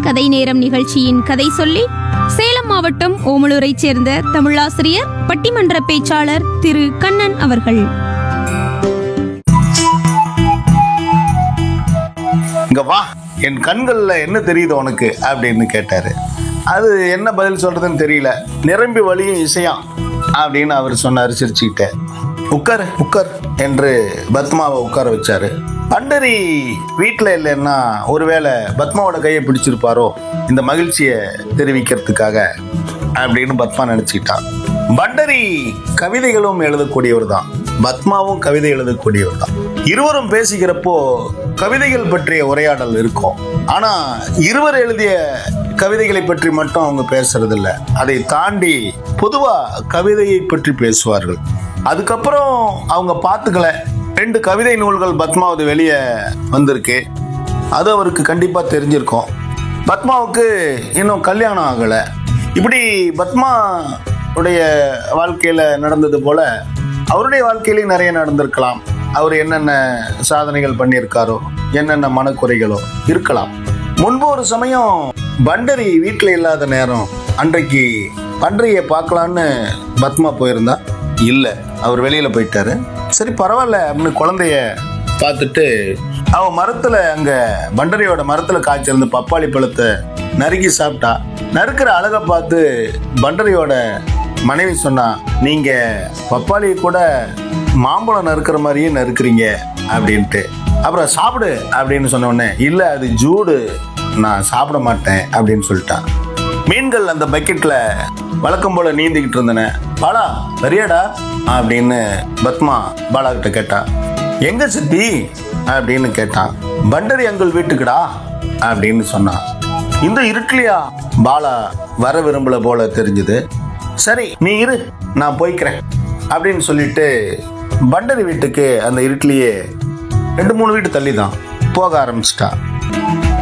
கதை நேரம் நிகழ்ச்சியின் கதை சொல்லி சேலம் மாவட்டம் ஓமலூரைச் சேர்ந்த தமிழாசிரியர் பட்டிமன்ற பேச்சாளர் திரு கண்ணன் அவர்கள் இங்க வா என் கண்கள்ல என்ன தெரியுது உனக்கு அப்படின்னு கேட்டாரு அது என்ன பதில் சொல்றதுன்னு தெரியல நிரம்பி வழியும் இசையாம் அப்படின்னு அவர் சொன்னாரு சிரிச்சுக்கிட்ட உட்கார் உட்கார் என்று பத்மாவை உட்கார வச்சாரு பண்டரி வீட்டில் இல்லைன்னா ஒருவேளை பத்மாவோட கையை பிடிச்சிருப்பாரோ இந்த மகிழ்ச்சியை தெரிவிக்கிறதுக்காக அப்படின்னு பத்மா நினைச்சுக்கிட்டான் பண்டரி கவிதைகளும் எழுதக்கூடியவர் தான் பத்மாவும் கவிதை எழுதக்கூடியவர் தான் இருவரும் பேசிக்கிறப்போ கவிதைகள் பற்றிய உரையாடல் இருக்கும் ஆனா இருவர் எழுதிய கவிதைகளை பற்றி மட்டும் அவங்க பேசுறது இல்ல அதை தாண்டி பொதுவா கவிதையை பற்றி பேசுவார்கள் அதுக்கப்புறம் அவங்க பார்த்துக்கல ரெண்டு கவிதை நூல்கள் பத்மாவது வெளியே வந்திருக்கு அது அவருக்கு கண்டிப்பா தெரிஞ்சிருக்கும் பத்மாவுக்கு இன்னும் கல்யாணம் ஆகலை இப்படி பத்மா உடைய வாழ்க்கையில நடந்தது போல அவருடைய வாழ்க்கையிலையும் நிறைய நடந்திருக்கலாம் அவர் என்னென்ன சாதனைகள் பண்ணியிருக்காரோ என்னென்ன மனக்குறைகளோ இருக்கலாம் முன்பு ஒரு சமயம் பண்டரி வீட்டில் இல்லாத நேரம் அன்றைக்கு பண்டரியை பார்க்கலான்னு பத்மா போயிருந்தா இல்லை அவர் வெளியில போயிட்டாரு சரி பரவாயில்ல அப்படின்னு குழந்தைய பார்த்துட்டு அவன் மரத்துல அங்க பண்டரியோட மரத்துல காய்ச்சிருந்த பப்பாளி பழத்தை நறுக்கி சாப்பிட்டா நறுக்கிற அழகை பார்த்து பண்டரியோட மனைவி சொன்னா நீங்க பப்பாளியை கூட மாம்பழம் நறுக்கிற மாதிரியே நறுக்குறீங்க அப்படின்ட்டு அப்புறம் சாப்பிடு அப்படின்னு சொன்ன உடனே இல்ல அது ஜூடு நான் சாப்பிட மாட்டேன் அப்படின்னு சொல்லிட்டான் மீன்கள் அந்த பக்கெட்ல வழக்கம் போல நீந்திக்கிட்டு இருந்தன பாலா சரியாடா அப்படின்னு பத்மா பாலா கிட்ட கேட்டா எங்க சித்தி அப்படின்னு கேட்டான் பண்டரி அங்கிள் வீட்டுக்குடா அப்படின்னு சொன்னான் இந்த இருட்டுலையா பாலா வர விரும்பல போல தெரிஞ்சுது சரி நீ இரு நான் போய்க்கிறேன் அப்படின்னு சொல்லிட்டு பண்டரி வீட்டுக்கு அந்த இருட்டிலேயே ரெண்டு மூணு வீட்டு தள்ளி தான் போக ஆரம்பிச்சிட்டா